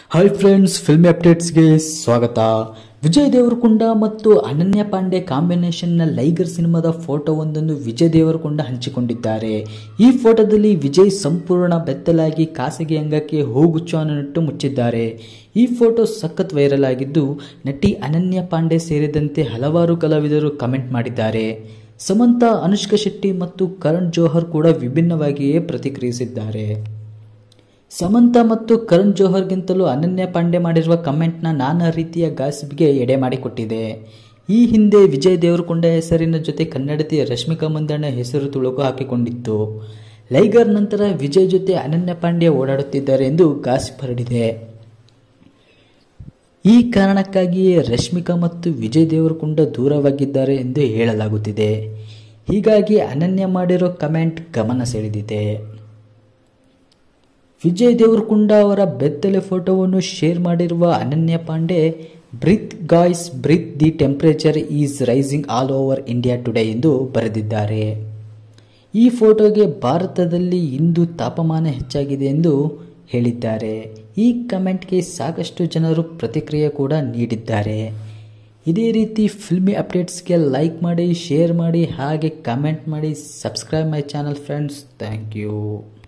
hi friends film ಅಪ್ಡೇಟ್ಸ್ಗೆ ಸ್ವಾಗತ ವಿಜಯ್ ದೇವರಕೊಂಡ ಮತ್ತು ಅನನ್ಯ ಪಾಂಡೆ ಕಾಂಬಿನೇಷನ್ನ ಲೈಗರ್ ಸಿನಿಮಾದ ಫೋಟೋವೊಂದನ್ನು ವಿಜಯ್ ದೇವರಕೊಂಡ ಹಂಚಿಕೊಂಡಿದ್ದಾರೆ ಈ ಫೋಟೋದಲ್ಲಿ ವಿಜಯ್ ಸಂಪೂರ್ಣ ಬೆತ್ತಲಾಗಿ ಖಾಸಗಿ ಅಂಗಕ್ಕೆ ಹೂಗುಚ್ಛವನ್ನು ಮುಚ್ಚಿದ್ದಾರೆ ಈ ಫೋಟೋ ಸಖತ್ ವೈರಲ್ ಆಗಿದ್ದು ನಟಿ ಅನನ್ಯ ಪಾಂಡೆ ಸೇರಿದಂತೆ ಹಲವಾರು ಕಲಾವಿದರು ಕಮೆಂಟ್ ಮಾಡಿದ್ದಾರೆ ಸಮಂತಾ ಅನುಷ್ಕಾ ಶೆಟ್ಟಿ ಮತ್ತು ಕರಣ್ ಜೋಹರ್ ಕೂಡ ವಿಭಿನ್ನವಾಗಿಯೇ ಪ್ರತಿಕ್ರಿಯಿಸಿದ್ದಾರೆ ಸಮಂತಾ ಮತ್ತು ಕರಣ್ ಜೋಹರ್ಗಿಂತಲೂ ಅನನ್ಯ ಪಾಂಡೆ ಮಾಡಿರುವ ಕಮೆಂಟ್ನ ನಾನಾ ರೀತಿಯ ಗಾಸಿಬ್ಗೆ ಎಡೆ ಮಾಡಿಕೊಟ್ಟಿದೆ ಈ ಹಿಂದೆ ವಿಜಯ್ ದೇವರಕೊಂಡ ಹೆಸರಿನ ಜೊತೆ ಕನ್ನಡತಿ ರಶ್ಮಿಕಾ ಮಂದಣ್ಣ ಹೆಸರು ತುಳುಕು ಹಾಕಿಕೊಂಡಿತ್ತು ಲೈಗರ್ ನಂತರ ವಿಜಯ್ ಜೊತೆ ಅನನ್ಯ ಪಾಂಡೆ ಓಡಾಡುತ್ತಿದ್ದಾರೆ ಎಂದು ಗಾಸಿಪ್ ಹರಡಿದೆ ಈ ಕಾರಣಕ್ಕಾಗಿಯೇ ರಶ್ಮಿಕಾ ಮತ್ತು ವಿಜಯ್ ದೇವರಕೊಂಡ ದೂರವಾಗಿದ್ದಾರೆ ಎಂದು ಹೇಳಲಾಗುತ್ತಿದೆ ಹೀಗಾಗಿ ಅನನ್ಯ ಮಾಡಿರೋ ಕಮೆಂಟ್ ಗಮನ ಸೆಳೆದಿದೆ ವಿಜಯ್ ದೇವರಕೊಂಡ ಅವರ ಬೆತ್ತಲೆ ಫೋಟೋವನ್ನು ಶೇರ್ ಮಾಡಿರುವ Ananya Pandey breathe guys breathe the temperature is rising all over India today ಎಂದು ಬರೆದಿದ್ದಾರೆ ಈ ಫೋಟೋಗೆ ಭಾರತದಲ್ಲಿ ಇಂದು ತಾಪಮಾನ ಹೆಚ್ಚಾಗಿದೆ ಎಂದು ಹೇಳಿದ್ದಾರೆ ಈ ಕಮೆಂಟ್ಗೆ ಸಾಕಷ್ಟು ಜನರು ಪ್ರತಿಕ್ರಿಯೆ ಕೂಡ ನೀಡಿದ್ದಾರೆ ಇದೇ ರೀತಿ ಫಿಲ್ಮಿ ಅಪ್ಡೇಟ್ಸ್ಗೆ ಲೈಕ್ ಮಾಡಿ ಶೇರ್ ಮಾಡಿ ಹಾಗೆ ಕಮೆಂಟ್ ಮಾಡಿ subscribe my channel friends thank you